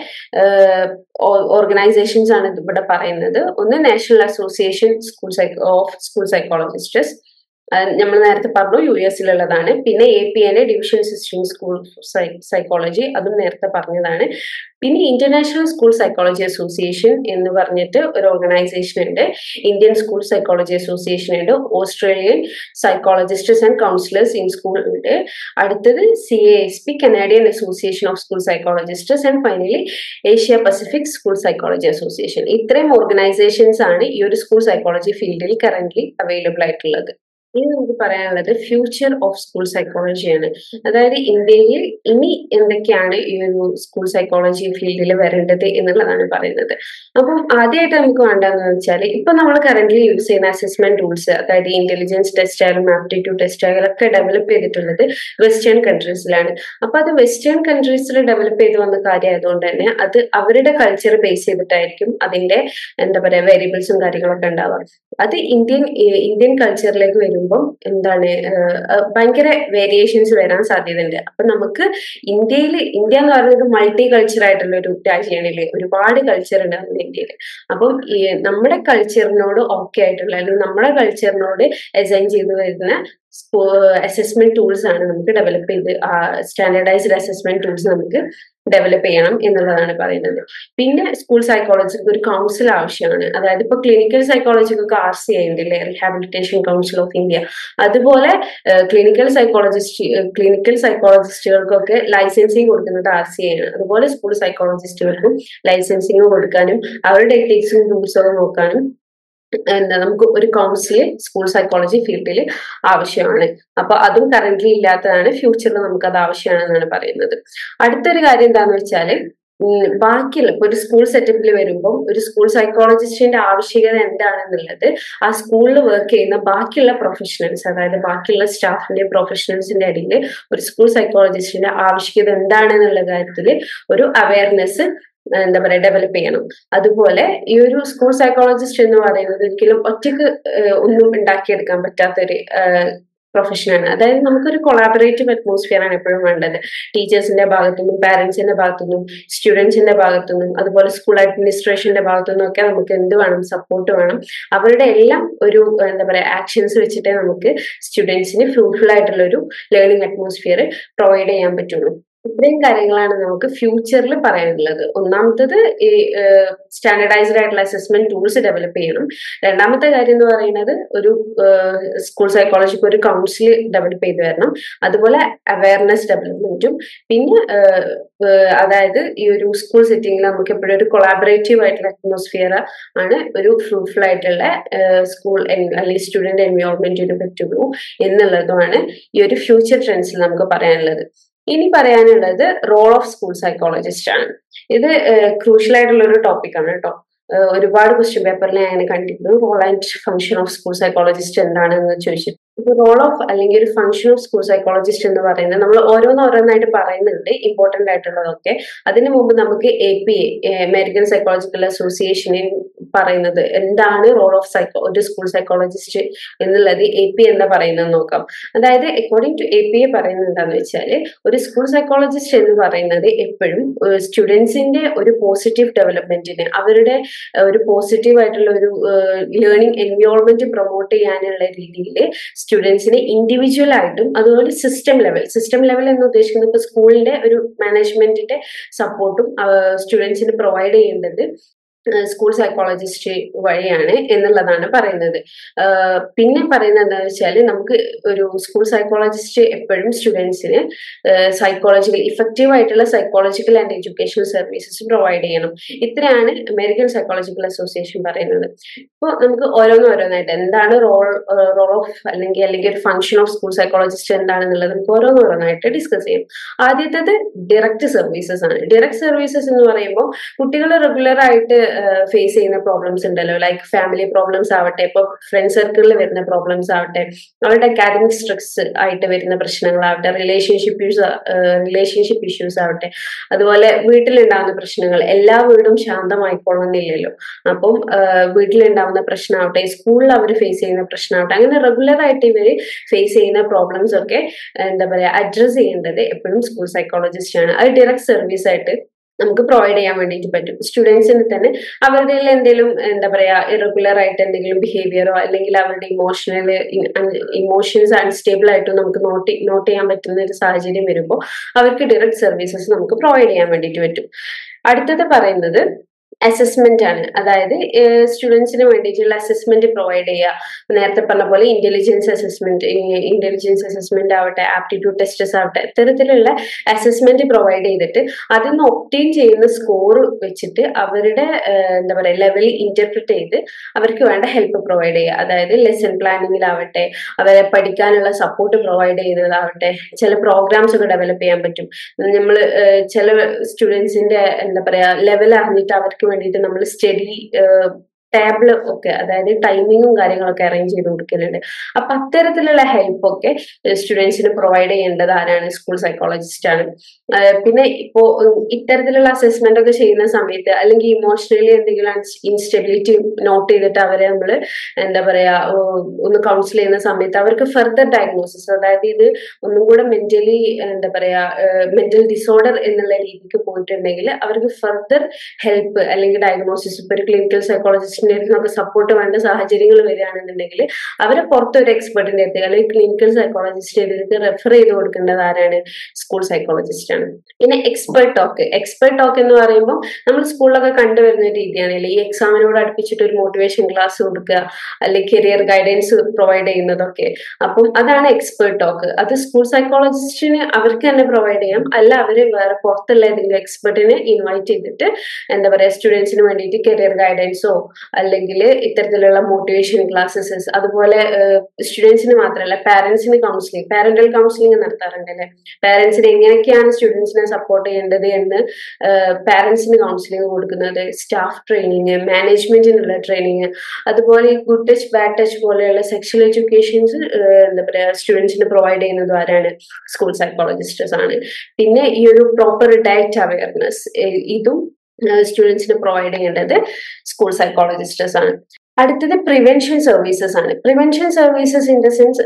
ഓർഗനൈസേഷൻസ് ആണ് ഇവിടെ പറയുന്നത് ഒന്ന് national association school of school psychologists നമ്മൾ നേരത്തെ പറഞ്ഞു യു എസിലുള്ളതാണ് പിന്നെ എ പി എന്റെ ഡിവിഷൻ സിസ്റ്റം സ്കൂൾ സൈക്കോളജി അതും നേരത്തെ പറഞ്ഞതാണ് പിന്നെ ഇന്റർനാഷണൽ സ്കൂൾ സൈക്കോളജി അസോസിയേഷൻ എന്ന് പറഞ്ഞിട്ട് ഒരു ഓർഗനൈസേഷൻ ഉണ്ട് ഇന്ത്യൻ സ്കൂൾ സൈക്കോളജി അസോസിയേഷൻ ഉണ്ട് Australian psychologists and counsellors in school ഉണ്ട് അടുത്തത് C A S P Canadian association of school psychologists and finally Asia Pacific school psychology association ഇത്രയും organisations ആണ് ഈ ഒരു സ്കൂൾ സൈക്കോളജി ഫീൽഡിൽ കറന്റ് അവൈലബിൾ ആയിട്ടുള്ളത് ഇനി നമുക്ക് പറയാനുള്ളത് ഫ്യൂച്ചർ ഓഫ് സ്കൂൾ സൈക്കോളജിയാണ് അതായത് ഇന്ത്യയിൽ ഇനി എന്തൊക്കെയാണ് ഈ ഒരു സ്കൂൾ സൈക്കോളജി ഫീൽഡിൽ വരേണ്ടത് എന്നുള്ളതാണ് പറയുന്നത് അപ്പം ആദ്യമായിട്ട് നമുക്ക് വേണ്ടതെന്ന് വെച്ചാൽ ഇപ്പൊ നമ്മൾ കറന്റ് യൂസ് ചെയ്യുന്ന അസസ്മെന്റ് ടൂൾസ് അതായത് ഇന്റലിജൻസ് ടെസ്റ്റ് ആയാലും ആപ്റ്റിറ്റ്യൂഡ് ടെസ്റ്റ് ആയാലും ഒക്കെ ഡെവലപ്പ് ചെയ്തിട്ടുള്ളത് വെസ്റ്റേൺ കൺട്രീസിലാണ് അപ്പൊ അത് വെസ്റ്റേൺ കൺട്രീസിൽ ഡെവലപ്പ് ചെയ്ത് വന്ന കാര്യമായതുകൊണ്ട് തന്നെ അത് അവരുടെ കൾച്ചർ ബേസ് ചെയ്തിട്ടായിരിക്കും അതിന്റെ എന്താ പറയാ വേരിയബിൾസും കാര്യങ്ങളൊക്കെ ഉണ്ടാവുക അത് ഇന്ത്യൻ ഇന്ത്യൻ കൾച്ചറിലേക്ക് വരുമ്പം എന്താണ് ഭയങ്കര വേരിയേഷൻസ് വരാൻ സാധ്യതയുണ്ട് അപ്പൊ നമുക്ക് ഇന്ത്യയിൽ ഇന്ത്യ എന്ന് പറയുന്നത് മൾട്ടി കൾച്ചർ ആയിട്ടുള്ള ഒരു രാജ്യമാണല്ലേ ഒരുപാട് കൾച്ചർ ഉണ്ട് നമ്മുടെ ഇന്ത്യയിൽ അപ്പം നമ്മുടെ കൾച്ചറിനോട് ഓക്കെ ആയിട്ടുള്ള അല്ലെങ്കിൽ നമ്മുടെ കൾച്ചറിനോട് അസൈൻ ചെയ്തു വരുന്ന അസസ്മെന്റ് ടൂൾസ് ആണ് നമുക്ക് ഡെവലപ്പ് ചെയ്ത് സ്റ്റാൻഡേർഡൈസ്ഡ് അസസ്മെന്റ് ടൂൾസ് നമുക്ക് ഡെവലപ്പ് ചെയ്യണം എന്നുള്ളതാണ് പറയുന്നത് പിന്നെ സ്കൂൾ സൈക്കോളജിക്ക് ഒരു കൗൺസിൽ ആവശ്യമാണ് അതായത് ഇപ്പൊ ക്ലിനിക്കൽ സൈക്കോളജിക്കൊക്കെ ആർ സി ഐ ഉണ്ടല്ലേ റീഹാബിലിറ്റേഷൻ കൗൺസിൽ ഓഫ് ഇന്ത്യ അതുപോലെ ക്ലിനിക്കൽ സൈക്കോളജിസ്റ്റ് ക്ലിനിക്കൽ സൈക്കോളജിസ്റ്റുകൾക്കൊക്കെ ലൈസൻസിങ് കൊടുക്കുന്നത് ആർ സി ഐ ആണ് അതുപോലെ സ്കൂൾ സൈക്കോളജിസ്റ്റുകൾക്കും ലൈസൻസിങ് കൊടുക്കാനും അവരുടെ എത്തിക്സും റൂൾസൊക്കെ നോക്കാനും എന്താ നമുക്ക് ഒരു കൗൺസിൽ സ്കൂൾ സൈക്കോളജി ഫീൽഡിൽ ആവശ്യമാണ് അപ്പൊ അതും കറന്റ് ഇല്ലാത്തതാണ് ഫ്യൂച്ചറിൽ നമുക്ക് അത് ആവശ്യമാണെന്നാണ് പറയുന്നത് അടുത്തൊരു കാര്യം എന്താന്ന് വെച്ചാല് ഉം, ബാക്കിയുള്ള ഇപ്പൊ ഒരു സ്കൂൾ സെറ്റപ്പിൽ വരുമ്പോൾ ഒരു സ്കൂൾ സൈക്കോളജിസ്റ്റിന്റെ ആവശ്യകത എന്താണെന്നുള്ളത് ആ സ്കൂളിൽ വർക്ക് ചെയ്യുന്ന ബാക്കിയുള്ള പ്രൊഫഷണൽസ് അതായത് ബാക്കിയുള്ള സ്റ്റാഫിന്റെ പ്രൊഫഷണൽസിന്റെ ഇടയിൽ ഒരു സ്കൂൾ സൈക്കോളജിസ്റ്റിന്റെ ആവശ്യകത എന്താണെന്നുള്ള കാര്യത്തിൽ ഒരു അവയർനെസ് എന്താ പറയാ ഡെവലപ്പ് ചെയ്യണം അതുപോലെ ഈ ഒരു സ്കൂൾ സൈക്കോളജിസ്റ്റ് എന്ന് പറയുന്നത് ഒരിക്കലും ഒറ്റയ്ക്ക് ഏഹ്, ഒന്നും ഉണ്ടാക്കിയെടുക്കാൻ പറ്റാത്തൊരു പ്രൊഫഷനാണ് അതായത് നമുക്കൊരു കൊളാബറേറ്റീവ് അറ്റ്മോസ്ഫിയർ ആണ് എപ്പോഴും വേണ്ടത് ടീച്ചേഴ്സിന്റെ ഭാഗത്തുനിന്നും പാരന്റ്സിന്റെ ഭാഗത്തുനിന്നും സ്റ്റുഡൻസിന്റെ ഭാഗത്തുനിന്നും അതുപോലെ സ്കൂൾ അഡ്മിനിസ്ട്രേഷന്റെ ഭാഗത്തുനിന്നും ഒക്കെ നമുക്ക് എന്ത് വേണം സപ്പോർട്ട് വേണം അവരുടെ എല്ലാം ഒരു എന്താ പറയാ ആക്ഷൻസ് വെച്ചിട്ടേ നമുക്ക് സ്റ്റുഡൻസിന് ഫ്രൂട്ട്ഫുൾ ആയിട്ടുള്ള ഒരു ലേണിംഗ് അറ്റ്മോസ്ഫിയർ പ്രൊവൈഡ് ചെയ്യാൻ പറ്റുള്ളൂ ഇത്രയും കാര്യങ്ങളാണ് നമുക്ക് ഫ്യൂച്ചറിൽ പറയാനുള്ളത് ഒന്നാമത്തത് ഈ സ്റ്റാൻഡർഡൈസ്ഡ് ആയിട്ടുള്ള അസസ്മെന്റ് ടൂൾസ് ഡെവലപ്പ് ചെയ്യണം രണ്ടാമത്തെ കാര്യം എന്ന് പറയുന്നത് ഒരു സ്കൂൾ സൈക്കോളജിക്ക് ഒരു കൗൺസിൽ ഡെവലപ്പ് ചെയ്ത് വരണം അതുപോലെ അവയർനെസ് ഡെവലപ്മെന്റും പിന്നെ ഏഹ്, ഏഹ്, അതായത് ഈ ഒരു സ്കൂൾ സെറ്റിംഗിൽ നമുക്ക് എപ്പോഴും ഒരു കൊളാബറേറ്റീവ് ആയിട്ടുള്ള അറ്റ്മോസ്ഫിയർ ആണ് ഒരു ഫ്രൂട്ട്ഫുൾ ആയിട്ടുള്ള സ്കൂൾ അല്ലെങ്കിൽ സ്റ്റുഡന്റ് എൻവയോൺമെന്റിന് പറ്റുള്ളൂ എന്നുള്ളതുമാണ് ഈ ഒരു ഫ്യൂച്ചർ ട്രെൻഡ്സിൽ നമുക്ക് പറയാനുള്ളത് ഇനി പറയാനുള്ളത് റോൾ ഓഫ് സ്കൂൾ സൈക്കോളജിസ്റ്റ് ആണ് ഇത് ക്രൂഷ്യൽ ആയിട്ടുള്ള ഒരു ടോപ്പിക് ആണ് കേട്ടോ ഏഹ് ഒരുപാട് ക്വസ്റ്റ്യൻ പേപ്പറിൽ ഞാൻ അങ്ങനെ കണ്ടിരുന്നു role and function of school psychologist എന്താണെന്ന് ചോദിച്ചിട്ട് ഇപ്പൊ റോൾ ഓഫ് അല്ലെങ്കിൽ ഒരു ഫംഗ്ഷൻ ഓഫ് സ്കൂൾ സൈക്കോളജിസ്റ്റ് എന്ന് പറയുന്നത് നമ്മൾ ഓരോന്ന് ഓരോന്നായിട്ട് പറയുന്നുണ്ട് ഇമ്പോർട്ടന്റ് ആയിട്ടുള്ളതൊക്കെ അതിനു മുമ്പ് നമുക്ക് A P A American psychological അസോസിയേഷനിൽ പറയുന്നത് എന്താണ് റോൾ ഓഫ് സൈക്കോ ഒരു സ്കൂൾ സൈക്കോളജിസ്റ്റ് എന്നുള്ളത് എ പി എന്താ പറയുന്നത് നോക്കാം അതായത് according to A P A പറയുന്നത് എന്താണെന്ന് വെച്ചാൽ ഒരു സ്കൂൾ സൈക്കോളജിസ്റ്റ് എന്ന് പറയുന്നത് എപ്പോഴും സ്റ്റുഡൻസിന്റെ ഒരു പോസിറ്റീവ് ഡെവലപ്മെന്റിന് അവരുടെ ഏഹ്, ഒരു പോസിറ്റീവ് ആയിട്ടുള്ള ഒരു ലേണിംഗ് എൻവയോൺമെന്റ് പ്രൊമോട്ട് ചെയ്യാനുള്ള രീതിയിൽ സ്റ്റുഡൻസിനെ ഇൻഡിവിജ്വൽ ആയിട്ടും അതുപോലെ സിസ്റ്റം ലെവൽ സിസ്റ്റം ലെവൽ എന്ന് ഉദ്ദേശിക്കുന്നത് ഇപ്പൊ സ്കൂളിന്റെ ഒരു മാനേജ്മെന്റിന്റെ സപ്പോർട്ടും സ്റ്റുഡൻസിന് പ്രൊവൈഡ് ചെയ്യേണ്ടത് സ്കൂൾ സൈക്കോളജിസ്റ്റ് വഴിയാണ് എന്നുള്ളതാണ് പറയുന്നത് ആഹ് പിന്നെ പറയുന്നത് എന്താണെന്ന് വെച്ചാൽ നമുക്ക് ഒരു സ്കൂൾ സൈക്കോളജിസ്റ്റ് എപ്പോഴും സ്റ്റുഡൻസിന് സൈക്കോളജിക്കൽ ഇഫക്റ്റീവ് ആയിട്ടുള്ള psychological and educational services provide ചെയ്യണം ഇത്രയാണ് അമേരിക്കൻ സൈക്കോളജിക്കൽ അസോസിയേഷൻ പറയുന്നത് ഇപ്പോൾ നമുക്ക് ഓരോന്ന് ഓരോന്നായിട്ട് എന്താണ് റോൾ റോൾ ഓഫ് അല്ലെങ്കിൽ അല്ലെങ്കിൽ ഒരു ഫംഗ്ഷൻ ഓഫ് സ്കൂൾ സൈക്കോളജിസ്റ്റ് എന്താണെന്നുള്ളത് നമുക്ക് ഓരോന്ന് ഓരോന്നായിട്ട് ഡിസ്കസ് ചെയ്യും ആദ്യത്തേത് ഡയറക്റ്റ് സർവീസസ് ആണ് ഡയറക്റ്റ് സർവീസസ് എന്ന് പറയുമ്പോൾ കുട്ടികൾ റെഗുലർ ആയിട്ട് ഫേസ് ചെയ്യുന്ന പ്രോബ്ലംസ് ഉണ്ടല്ലോ ലൈക്ക് ഫാമിലി പ്രോബ്ലംസ് ആവട്ടെ ഇപ്പോൾ ഫ്രണ്ട് സർക്കിളിൽ വരുന്ന പ്രോബ്ലംസ് ആവട്ടെ അവരുടെ അക്കാദമിക് സ്ട്രെസ് ആയിട്ട് വരുന്ന പ്രശ്നങ്ങളാവട്ടെ റിലേഷൻഷിപ്പ് റിലേഷൻഷിപ്പ് ഇഷ്യൂസ് ആവട്ടെ അതുപോലെ വീട്ടിലുണ്ടാകുന്ന പ്രശ്നങ്ങൾ എല്ലാ വീടും ശാന്തമായിക്കൊള്ളുന്നില്ലല്ലോ അപ്പം ആഹ് വീട്ടിലുണ്ടാവുന്ന പ്രശ്നമാവട്ടെ സ്കൂളിൽ അവർ ഫേസ് ചെയ്യുന്ന പ്രശ്നമാവട്ടെ അങ്ങനെ റെഗുലർ ആയിട്ട് ഇവർ ഫേസ് ചെയ്യുന്ന പ്രോബ്ലംസ് ഒക്കെ എന്താ പറയാ അഡ്രസ് ചെയ്യേണ്ടത് എപ്പോഴും സ്കൂൾ സൈക്കോളജിസ്റ്റ് ആണ് അത് ഡയറക്റ്റ് സർവീസ് ആയിട്ട് നമുക്ക് പ്രൊവൈഡ് ചെയ്യാൻ വേണ്ടിയിട്ട് പറ്റും സ്റ്റുഡൻസിന് തന്നെ അവരുടെ എന്തെങ്കിലും എന്താ പറയാ ഇറഗുലർ ആയിട്ട് എന്തെങ്കിലും ബിഹേവിയറോ അല്ലെങ്കിൽ അവരുടെ ഇമോഷണൽ ഇമോഷൻസ് അൺസ്റ്റേബിൾ ആയിട്ടോ നമുക്ക് നോട്ട് നോട്ട് ചെയ്യാൻ പറ്റുന്ന ഒരു സാഹചര്യം വരുമ്പോൾ അവർക്ക് ഡയറക്റ്റ് സർവീസസ് നമുക്ക് പ്രൊവൈഡ് ചെയ്യാൻ വേണ്ടിയിട്ട് പറ്റും അടുത്തത് പറയുന്നത് അസസ്മെന്റ് ആണ് അതായത് സ്റ്റുഡൻസിന് വേണ്ടിയിട്ടുള്ള അസസ്മെന്റ് പ്രൊവൈഡ് ചെയ്യുക നേരത്തെ പറഞ്ഞ പോലെ ഇന്റലിജൻസ് അസസ്മെന്റ് ഇന്റലിജൻസ് അസസ്മെന്റ് ആവട്ടെ ആപ്റ്റിറ്റ്യൂഡ് ടെസ്റ്റസ് ആവട്ടെ ഇത്തരത്തിലുള്ള അസസ്മെന്റ് പ്രൊവൈഡ് ചെയ്തിട്ട് അതിൽ നിന്ന് ഒപ്റ്റെയിൻ ചെയ്യുന്ന സ്കോർ വെച്ചിട്ട് അവരുടെ ഏഹ്, എന്താ പറയുക ലെവൽ ഇന്റർപ്രിറ്റ് ചെയ്ത് അവർക്ക് വേണ്ട ഹെൽപ്പ് പ്രൊവൈഡ് ചെയ്യുക അതായത് ലെസൺ പ്ലാനിങ്ങിലാവട്ടെ അവരെ പഠിക്കാനുള്ള സപ്പോർട്ട് പ്രൊവൈഡ് ചെയ്യുന്നതാവട്ടെ ചില പ്രോഗ്രാംസ് ഒക്കെ ഡെവലപ്പ് ചെയ്യാൻ പറ്റും നമ്മൾ ചില സ്റ്റുഡൻസിന്റെ എന്താ പറയാ ലെവൽ അറിഞ്ഞിട്ട് അവർക്ക് വേണ്ടിയിട്ട് നമ്മൾ സ്റ്റഡി ടേബിള് ഒക്കെ അതായത് ടൈമിങ്ങും കാര്യങ്ങളൊക്കെ അറേഞ്ച് ചെയ്ത് കൊടുക്കലുണ്ട് അപ്പൊ അത്തരത്തിലുള്ള ഹെൽപ്പ് ഒക്കെ സ്റ്റുഡൻസിന് പ്രൊവൈഡ് ചെയ്യേണ്ടത് ആരാണ് സ്കൂൾ സൈക്കോളജിസ്റ്റ് ആണ് ആഹ് പിന്നെ ഇപ്പോ ഉം, ഇത്തരത്തിലുള്ള അസസ്മെന്റ് ഒക്കെ ചെയ്യുന്ന സമയത്ത് അല്ലെങ്കിൽ ഇമോഷണലി എന്തെങ്കിലും ഇൻസ്റ്റെബിലിറ്റി നോട്ട് ചെയ്തിട്ട് അവരെ നമ്മൾ എന്താ പറയാ ഓ- ഒന്ന് കൗൺസിൽ ചെയ്യുന്ന സമയത്ത് അവർക്ക് ഫെർദർ ഡയഗ്നോസിസ് അതായത് ഇത് ഒന്നും കൂടെ മെന്റലി എന്താ പറയാ മെന്റൽ ഡിസോർഡർ എന്നുള്ള രീതിക്ക് പോയിട്ടുണ്ടെങ്കിൽ അവർക്ക് ഫെർദർ ഹെൽപ്പ് അല്ലെങ്കിൽ ഡയഗ്നോസിസ് ഇപ്പൊ ഒരു ക്ലിനിക്കൽ സൈക്കോളജിസ്റ്റിന്റെ നിന്നൊക്കെ സപ്പോർട്ട് വേണ്ട സാഹചര്യങ്ങൾ വരികയാണെന്നുണ്ടെങ്കിൽ അവരെ പുറത്തൊരു എക്സ്പെർട്ടിന്റെ അടുത്ത് അല്ലെങ്കിൽ ക്ലിനിക്കൽ സൈക്കോളജിസ്റ്റിന്റെ അടുത്ത് റെഫർ ചെയ്ത് കൊടുക്കേണ്ടത് ആരാണ് സ്കൂൾ സൈക്കോളജിസ്റ്റ് ആണ് പിന്നെ എക്സ്പെർട്ട് ടോക്ക് എക്സ്പെർട്ട് ടോക്ക് എന്ന് പറയുമ്പോൾ നമ്മൾ സ്കൂളിലൊക്കെ കണ്ടുവരുന്ന ഒരു രീതിയാണ് അല്ലെ ഈ എക്സാമിനോട് അടുപ്പിച്ചിട്ട് ഒരു മോട്ടിവേഷൻ ക്ലാസ് കൊടുക്കുക അല്ലെങ്കിൽ കരിയർ ഗൈഡൻസ് പ്രൊവൈഡ് ചെയ്യുന്നതൊക്കെ അപ്പം അതാണ് എക്സ്പെർട്ട് ടോക്ക് അത് സ്കൂൾ സൈക്കോളജിസ്റ്റിന് അവർക്ക് തന്നെ പ്രൊവൈഡ് ചെയ്യാം അല്ല അവര് വേറെ പുറത്തുള്ള ഏതെങ്കിലും എക്സ്പെർട്ടിനെ ഇൻവൈറ്റ് ചെയ്തിട്ട് എന്താ പറയാ സ്റ്റുഡൻസിന് വേണ്ടിയിട്ട് കരിയർ ഗൈഡൻസോ അല്ലെങ്കിൽ ഇത്തരത്തിലുള്ള മോട്ടിവേഷൻ ക്ലാസ്സസ് അതുപോലെ സ്റ്റുഡൻസിന് മാത്രമല്ല പാരന്റ്സിന് കൗൺസിലിംഗ് പാരന്റൽ കൗൺസിലിംഗ് നടത്താറുണ്ട് അല്ലെ പാരന്റ്സിന് എങ്ങനെയൊക്കെയാണ് സ്റ്റുഡൻസിനെ സപ്പോർട്ട് ചെയ്യേണ്ടത് എന്ന് പാരന്റ്സിന് കൗൺസിലിംഗ് കൊടുക്കുന്നത് സ്റ്റാഫ് ട്രെയിനിങ് മാനേജ്മെന്റിനുള്ള ട്രെയിനിങ് അതുപോലെ ഈ ഗുഡ് ടച്ച് ബാഡ് ടച്ച് പോലെയുള്ള സെക്ഷൽ എഡ്യൂക്കേഷൻസ് എന്താ പറയുക സ്റ്റുഡൻസിന് പ്രൊവൈഡ് ചെയ്യുന്നത് ആരാണ് സ്കൂൾ സൈക്കോളജിസ്റ്റേഴ്സ് ആണ് പിന്നെ ഈ ഒരു പ്രോപ്പർ ഡയറ്റ് അവയർനെസ് ഇതും സ്റ്റുഡൻസിന് പ്രൊവൈഡ് ചെയ്യേണ്ടത് സ്കൂൾ സൈക്കോളജിസ്റ്റേഴ്സ് ആണ് അടുത്തത് പ്രിവെൻഷൻ സർവീസസ് ആണ് prevention services in the sense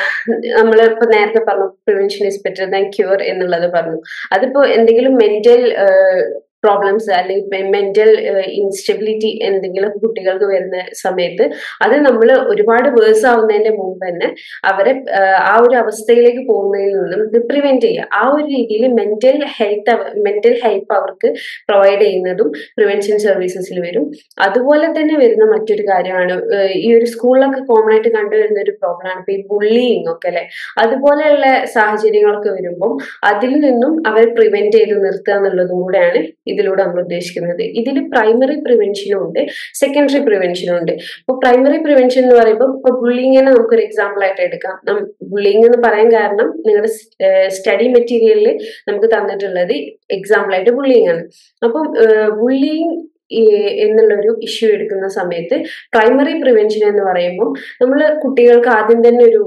നമ്മൾ ഇപ്പൊ നേരത്തെ പറഞ്ഞു prevention is better than cure എന്നുള്ളത് പറഞ്ഞു അതിപ്പോ എന്തെങ്കിലും മെന്റൽ പ്രോബ്ലംസ് അല്ലെങ്കിൽ മെന്റൽ ഇൻസ്റ്റെബിലിറ്റി എന്തെങ്കിലും കുട്ടികൾക്ക് വരുന്ന സമയത്ത് അത് നമ്മൾ ഒരുപാട് വേഴ്സ് ആവുന്നതിന്റെ മുമ്പ് തന്നെ അവരെ ആ ഒരു അവസ്ഥയിലേക്ക് പോകുന്നതിൽ നിന്നും ഇത് പ്രിവെന്റ് ചെയ്യുക ആ ഒരു രീതിയിൽ മെന്റൽ ഹെൽത്ത് മെന്റൽ ഹെൽപ്പ് അവർക്ക് പ്രൊവൈഡ് ചെയ്യുന്നതും പ്രിവെൻഷൻ സർവീസസിൽ വരും അതുപോലെ തന്നെ വരുന്ന മറ്റൊരു കാര്യമാണ് ഈ ഒരു സ്കൂളിലൊക്കെ കോമൺ ആയിട്ട് കണ്ടുവരുന്ന ഒരു പ്രോബ്ലമാണ് ഇപ്പൊ ഈ ബുള്ളിങ് ഒക്കെ അല്ലെ അതുപോലെയുള്ള സാഹചര്യങ്ങളൊക്കെ വരുമ്പം അതിൽ നിന്നും അവർ പ്രിവെന്റ് ചെയ്ത് നിർത്തുക എന്നുള്ളതും കൂടെയാണ് ഇതിലൂടെ നമ്മൾ ഉദ്ദേശിക്കുന്നത് ഇതിൽ പ്രൈമറി പ്രിവെൻഷനും ഉണ്ട് സെക്കൻഡറി പ്രിവെൻഷനും ഉണ്ട് ഇപ്പൊ പ്രൈമറി പ്രിവെൻഷൻ എന്ന് പറയുമ്പോൾ ഇപ്പൊ ബുള്ളിങ്ങിനെ നമുക്കൊരു എക്സാമ്പിൾ ആയിട്ട് എടുക്കാം ബുള്ളിങ് എന്ന് പറയാൻ കാരണം നിങ്ങളുടെ സ്റ്റഡി മെറ്റീരിയലിൽ നമുക്ക് തന്നിട്ടുള്ളത് എക്സാമ്പിൾ ആയിട്ട് ബുള്ളിങ് ആണ് അപ്പം ബുള്ളിങ് എന്നുള്ളൊരു ഇഷ്യൂ എടുക്കുന്ന സമയത്ത് പ്രൈമറി പ്രിവെൻഷൻ എന്ന് പറയുമ്പോൾ നമ്മൾ കുട്ടികൾക്ക് ആദ്യം തന്നെ ഒരു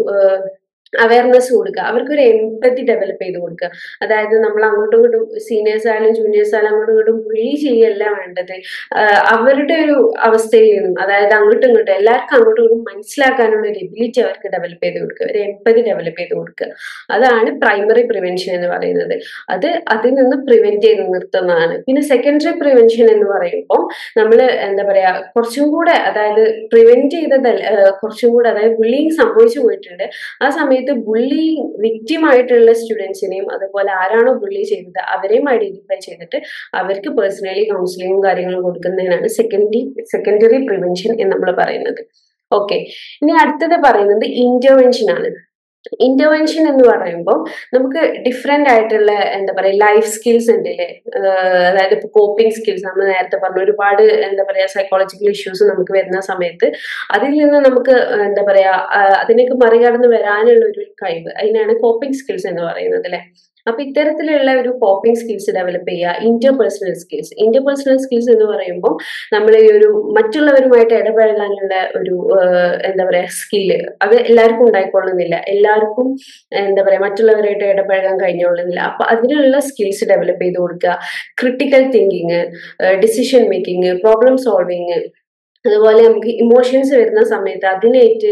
അവയർനെസ് കൊടുക്കുക അവർക്കൊരു എംപതി ഡെവലപ്പ് ചെയ്ത് കൊടുക്കുക അതായത് നമ്മൾ അങ്ങോട്ടും ഇങ്ങോട്ടും സീനിയേഴ്സ് ആയാലും ജൂനിയേഴ്സ് ആയാലും അങ്ങോട്ടും ഇങ്ങോട്ടും ബുള്ളി ചെയ്യല്ല വേണ്ടത് അവരുടെ ഒരു അവസ്ഥയിൽ നിന്നും അതായത് അങ്ങോട്ടും ഇങ്ങോട്ടും എല്ലാവർക്കും അങ്ങോട്ടും ഇങ്ങോട്ടും മനസ്സിലാക്കാനുള്ള ഒരു എബിലിറ്റി അവർക്ക് ഡെവലപ്പ് ചെയ്ത് കൊടുക്കുക ഒരു എംപതി ഡെവലപ്പ് ചെയ്ത് കൊടുക്കുക അതാണ് പ്രൈമറി പ്രിവെൻഷൻ എന്ന് പറയുന്നത് അത് അതിൽ നിന്ന് പ്രിവെന്റ് ചെയ്ത് നിർത്തുന്നതാണ് പിന്നെ സെക്കൻഡറി പ്രിവെൻഷൻ എന്ന് പറയുമ്പോൾ നമ്മൾ എന്താ പറയാ കുറച്ചും കൂടെ അതായത് പ്രിവെന്റ് ചെയ്തതല്ല കുറച്ചും കൂടെ അതായത് ബുള്ളിങ് സംഭവിച്ചു പോയിട്ടുണ്ട് ആ സമയത്ത് സമയത്ത് ബുള്ളി വിക്റ്റിം ആയിട്ടുള്ള സ്റ്റുഡൻസിനെയും അതുപോലെ ആരാണോ ബുള്ളി ചെയ്തത് അവരെയും ഐഡന്റിഫൈ ചെയ്തിട്ട് അവർക്ക് പേഴ്സണലി കൗൺസിലിങ്ങും കാര്യങ്ങളും കൊടുക്കുന്നതിനാണ് സെക്കൻഡറി സെക്കൻഡറി പ്രിവെൻഷൻ എന്ന് നമ്മൾ പറയുന്നത് ഓക്കെ ഇനി അടുത്തത് പറയുന്നത് ഇന്റർവെൻഷൻ ആണ് ഇന്റർവെൻഷൻ എന്ന് പറയുമ്പോൾ നമുക്ക് ഡിഫറെന്റ് ആയിട്ടുള്ള എന്താ പറയുക ലൈഫ് സ്കിൽസ് ഉണ്ടല്ലേ അതായത് ഇപ്പൊ കോപ്പിംഗ് സ്കിൽസ് നമ്മൾ നേരത്തെ പറഞ്ഞു ഒരുപാട് എന്താ പറയാ സൈക്കോളജിക്കൽ ഇഷ്യൂസ് നമുക്ക് വരുന്ന സമയത്ത് അതിൽ നിന്ന് നമുക്ക് എന്താ പറയാ അതിനൊക്കെ മറികടന്ന് വരാനുള്ള ഒരു കഴിവ് അതിനാണ് കോപ്പിംഗ് സ്കിൽസ് എന്ന് പറയുന്നത് അല്ലെ അപ്പൊ ഇത്തരത്തിലുള്ള ഒരു കോപ്പിംഗ് സ്കിൽസ് ഡെവലപ്പ് ചെയ്യുക ഇന്റർപേഴ്സണൽ സ്കിൽസ് ഇന്റർപേഴ്സണൽ സ്കിൽസ് എന്ന് പറയുമ്പോൾ നമ്മൾ ഈ ഒരു മറ്റുള്ളവരുമായിട്ട് ഇടപഴകാനുള്ള ഒരു എന്താ പറയാ സ്കില്ല് അത് എല്ലാവർക്കും ഉണ്ടായിക്കൊള്ളുന്നില്ല എല്ലാവർക്കും എന്താ പറയാ മറ്റുള്ളവരായിട്ട് ഇടപഴകാൻ കഴിഞ്ഞോളുന്നില്ല അപ്പൊ അതിനുള്ള സ്കിൽസ് ഡെവലപ്പ് ചെയ്ത് കൊടുക്കുക critical thinking decision making problem solving അതുപോലെ നമുക്ക് ഇമോഷൻസ് വരുന്ന സമയത്ത് അതിനേറ്റ്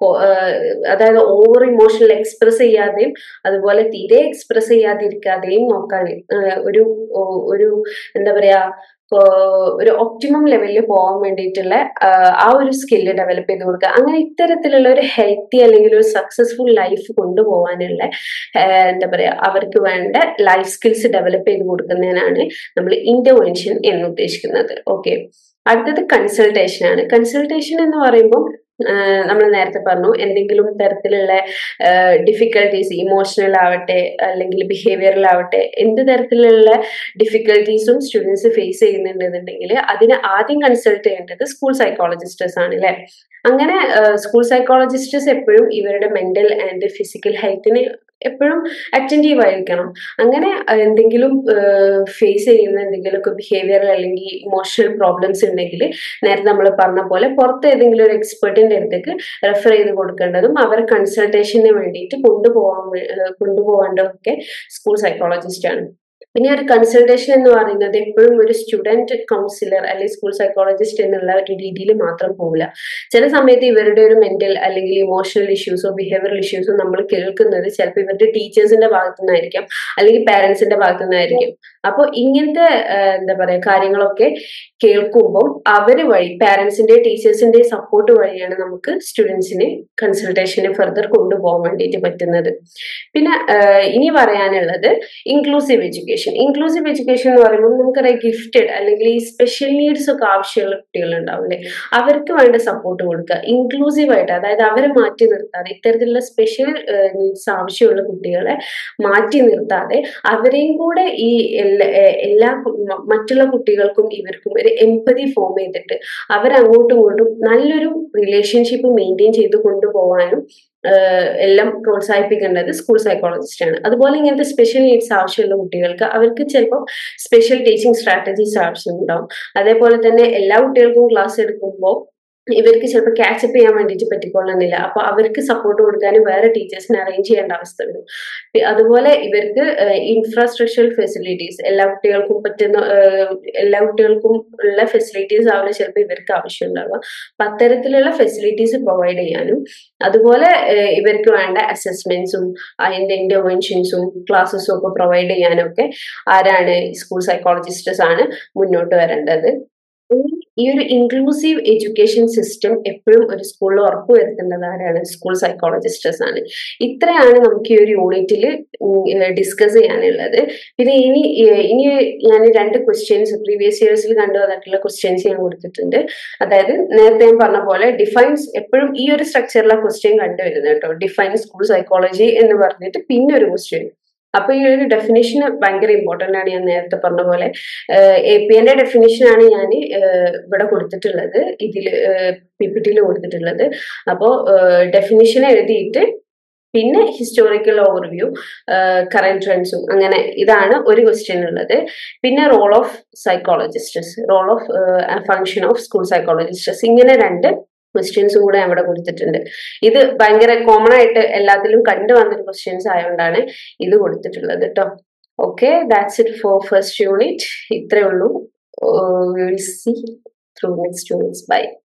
അതായത് ഓവർ ഇമോഷണൽ എക്സ്പ്രസ് ചെയ്യാതെയും അതുപോലെ തീരെ എക്സ്പ്രസ് ചെയ്യാതിരിക്കാതെയും നോക്കാൻ ഒരു ഒരു എന്താ പറയാ ഒരു ഒപ്റ്റിമം ലെവലിൽ പോകാൻ വേണ്ടിയിട്ടുള്ള ആ ഒരു സ്കില്ല് ഡെവലപ്പ് ചെയ്ത് കൊടുക്കുക അങ്ങനെ ഇത്തരത്തിലുള്ള ഒരു ഹെൽത്തി അല്ലെങ്കിൽ ഒരു സക്സസ്ഫുൾ ലൈഫ് കൊണ്ടുപോകാനുള്ള എന്താ പറയാ അവർക്ക് വേണ്ട ലൈഫ് സ്കിൽസ് ഡെവലപ്പ് ചെയ്ത് കൊടുക്കുന്നതിനാണ് നമ്മൾ ഇന്റർവെൻഷൻ എന്ന് ഉദ്ദേശിക്കുന്നത് ഓക്കെ അടുത്തത് കൺസൾട്ടേഷൻ ആണ് കൺസൾട്ടേഷൻ എന്ന് പറയുമ്പോൾ നമ്മൾ നേരത്തെ പറഞ്ഞു എന്തെങ്കിലും തരത്തിലുള്ള ഡിഫിക്കൽട്ടീസ് ഇമോഷണൽ ആവട്ടെ അല്ലെങ്കിൽ ബിഹേവിയറൽ ആവട്ടെ എന്ത് തരത്തിലുള്ള ഡിഫിക്കൽട്ടീസും സ്റ്റുഡൻസ് ഫേസ് ചെയ്യുന്നുണ്ടെന്നുണ്ടെങ്കിൽ അതിന് ആദ്യം കൺസൾട്ട് ചെയ്യേണ്ടത് സ്കൂൾ സൈക്കോളജിസ്റ്റേഴ്സ് ആണ് അല്ലെ അങ്ങനെ സ്കൂൾ സൈക്കോളജിസ്റ്റേഴ്സ് എപ്പോഴും ഇവരുടെ മെന്റൽ ആൻഡ് ഫിസിക്കൽ ഹെൽത്തിന് എപ്പോഴും അറ്റൻറ്റീവ് ആയിരിക്കണം അങ്ങനെ എന്തെങ്കിലും ഫേസ് ചെയ്യുന്ന എന്തെങ്കിലുമൊക്കെ ബിഹേവിയറൽ അല്ലെങ്കിൽ ഇമോഷണൽ പ്രോബ്ലംസ് ഉണ്ടെങ്കിൽ നേരത്തെ നമ്മൾ പറഞ്ഞ പോലെ പുറത്ത് ഏതെങ്കിലും ഒരു എക്സ്പെർട്ടിന്റെ അടുത്തേക്ക് റെഫർ ചെയ്ത് കൊടുക്കേണ്ടതും അവരെ കൺസൾട്ടേഷന് വേണ്ടിയിട്ട് കൊണ്ടുപോകാൻ കൊണ്ടുപോകേണ്ടതൊക്കെ സ്കൂൾ സൈക്കോളജിസ്റ്റ് ആണ് പിന്നെ ഒരു കൺസൾട്ടേഷൻ എന്ന് പറയുന്നത് എപ്പോഴും ഒരു സ്റ്റുഡന്റ് കൗൺസിലർ അല്ലെങ്കിൽ സ്കൂൾ സൈക്കോളജിസ്റ്റ് എന്നുള്ള ഒരു രീതിയിൽ മാത്രം പോകില്ല ചില സമയത്ത് ഇവരുടെ ഒരു മെന്റൽ അല്ലെങ്കിൽ ഇമോഷണൽ ഇഷ്യൂസോ ബിഹേവിയറൽ ഇഷ്യൂസോ നമ്മൾ കേൾക്കുന്നത് ചിലപ്പോൾ ഇവരുടെ ടീച്ചേഴ്സിന്റെ ഭാഗത്തു നിന്നായിരിക്കാം അല്ലെങ്കിൽ പാരന്റ്സിന്റെ ഭാഗത്തു നിന്നായിരിക്കും അപ്പോൾ ഇങ്ങനത്തെ എന്താ പറയാ കാര്യങ്ങളൊക്കെ കേൾക്കുമ്പോൾ അവര് വഴി പാരന്റ്സിന്റെ ടീച്ചേഴ്സിന്റെ സപ്പോർട്ട് വഴിയാണ് നമുക്ക് സ്റ്റുഡൻസിനെ കൺസൾട്ടേഷന് ഫർദർ കൊണ്ടുപോകാൻ വേണ്ടിയിട്ട് പറ്റുന്നത് പിന്നെ ഇനി പറയാനുള്ളത് ഇൻക്ലൂസീവ് എഡ്യൂക്കേഷൻ ഇൻക്ലൂസീവ് എഡ്യൂക്കേഷൻ എന്ന് പറയുമ്പോൾ നമുക്കറിയാം ഗിഫ്റ്റഡ് അല്ലെങ്കിൽ ഈ സ്പെഷ്യൽ നീഡ്സ് ഒക്കെ ആവശ്യമുള്ള കുട്ടികൾ ഉണ്ടാവില്ലേ അവർക്ക് വേണ്ട സപ്പോർട്ട് കൊടുക്കുക ഇൻക്ലൂസീവ് ആയിട്ട് അതായത് അവരെ മാറ്റി നിർത്താതെ ഇത്തരത്തിലുള്ള സ്പെഷ്യൽ നീഡ്സ് ആവശ്യമുള്ള കുട്ടികളെ മാറ്റി നിർത്താതെ അവരെയും കൂടെ ഈ എല്ലാ എ- എല്ലാ കു- മ- മറ്റുള്ള കുട്ടികൾക്കും ഇവർക്കും ഒരു എംപതി ഫോം ചെയ്തിട്ട് അവരങ്ങോട്ടും ഇങ്ങോട്ടും നല്ലൊരു റിലേഷൻഷിപ്പ് മെയിൻറ്റെയിൻ ചെയ്ത് കൊണ്ടുപോകാനും ആഹ് എല്ലാം പ്രോത്സാഹിപ്പിക്കേണ്ടത് സ്കൂൾ സൈക്കോളജിസ്റ്റ് ആണ് അതുപോലെ ഇങ്ങനത്തെ സ്പെഷ്യൽ നീഡ്സ് ആവശ്യമുള്ള കുട്ടികൾക്ക് അവർക്ക് ചിലപ്പോൾ സ്പെഷ്യൽ ടീച്ചിങ് സ്ട്രാറ്റജീസ് ആവശ്യമുണ്ടാവും അതേപോലെ തന്നെ എല്ലാ കുട്ടികൾക്കും ക്ലാസ് എടുക്കുമ്പോൾ ഇവർക്ക് ചിലപ്പോൾ ക്യാച്ചപ്പ് ചെയ്യാൻ വേണ്ടിയിട്ട് പറ്റിക്കൊള്ളുന്നില്ല അപ്പൊ അവർക്ക് സപ്പോർട്ട് കൊടുക്കാനും വേറെ ടീച്ചേഴ്സിനെ അറേഞ്ച് ചെയ്യേണ്ട അവസ്ഥ വരും പി- അതുപോലെ ഇവർക്ക് ഇൻഫ്രാസ്ട്രക്ചറൽ ഫെസിലിറ്റീസ് എല്ലാ കുട്ടികൾക്കും പറ്റുന്ന ആഹ് എല്ലാ കുട്ടികൾക്കും ഉള്ള ഫെസിലിറ്റീസ് ആവില്ല ചിലപ്പോൾ ഇവർക്ക് ആവശ്യമുണ്ടാവുക അപ്പൊ അത്തരത്തിലുള്ള ഫെസിലിറ്റീസ് പ്രൊവൈഡ് ചെയ്യാനും അതുപോലെ ആഹ് ഇവർക്ക് വേണ്ട അസസ്മെന്റ്സും അതിന്റെ ഇന്റർവെൻഷൻസും ക്ലാസ്സസും ഒക്കെ പ്രൊവൈഡ് ചെയ്യാനും ഒക്കെ ആരാണ് സ്കൂൾ സൈക്കോളജിസ്റ്റസ് ആണ് മുന്നോട്ട് വരേണ്ടത് ഈ ഒരു ഇൻക്ലൂസീവ് എഡ്യൂക്കേഷൻ സിസ്റ്റം എപ്പോഴും ഒരു സ്കൂളിൽ ഉറപ്പുവരുത്തേണ്ടത് ആരാണ് സ്കൂൾ സൈക്കോളജിസ്റ്റേഴ്സ് ആണ് ഇത്രയാണ് നമുക്ക് ഈ ഒരു യൂണിറ്റിൽ ഡിസ്കസ് ചെയ്യാനുള്ളത് പിന്നെ ഇനി ഏഹ് ഇനി ഞാൻ രണ്ട് ക്വസ്റ്റ്യൻസ് പ്രീവിയസ് ഇയേഴ്സിൽ കണ്ടുവന്നിട്ടുള്ള ക്വസ്റ്റ്യൻസ് ഞാൻ കൊടുത്തിട്ടുണ്ട് അതായത് നേരത്തെ ഞാൻ പറഞ്ഞ പോലെ ഡിഫൈൻസ് എപ്പോഴും ഈ ഒരു സ്ട്രക്ചറിലെ ക്വസ്റ്റ്യൻ കണ്ടുവരുന്നത് കേട്ടോ ഡിഫൈൻ സ്കൂൾ സൈക്കോളജി എന്ന് പറഞ്ഞിട്ട് പിന്നെ ഒരു ക്വസ്റ്റ്യൻ അപ്പൊ ഈ ഒരു ഡെഫിനേഷൻ ഭയങ്കര ഇമ്പോർട്ടന്റ് ആണ് ഞാൻ നേരത്തെ പറഞ്ഞ പോലെ എ പി എന്റെ ഡെഫിനേഷൻ ആണ് ഞാൻ ഇവിടെ കൊടുത്തിട്ടുള്ളത് ഇതിൽ പി പി ടിയിൽ കൊടുത്തിട്ടുള്ളത് അപ്പോൾ ഡെഫിനിഷൻ എഴുതിയിട്ട് പിന്നെ ഹിസ്റ്റോറിക്കൽ ഓവർവ്യൂ കറന്റ് ട്രെൻഡ്സും അങ്ങനെ ഇതാണ് ഒരു ക്വസ്റ്റ്യൻ ഉള്ളത് പിന്നെ role of psychologists role of function of school psychologists ഇങ്ങനെ രണ്ട് ക്വസ്റ്റ്യൻസും കൂടെ അവിടെ കൊടുത്തിട്ടുണ്ട് ഇത് ഭയങ്കര കോമൺ ആയിട്ട് എല്ലാത്തിലും കണ്ടു വന്നൊരു ക്വസ്റ്റ്യൻസ് ആയതുകൊണ്ടാണ് ഇത് കൊടുത്തിട്ടുള്ളത് കേട്ടോ okay that's it for first unit ഇത്രേ ഉള്ളൂ will see through next units by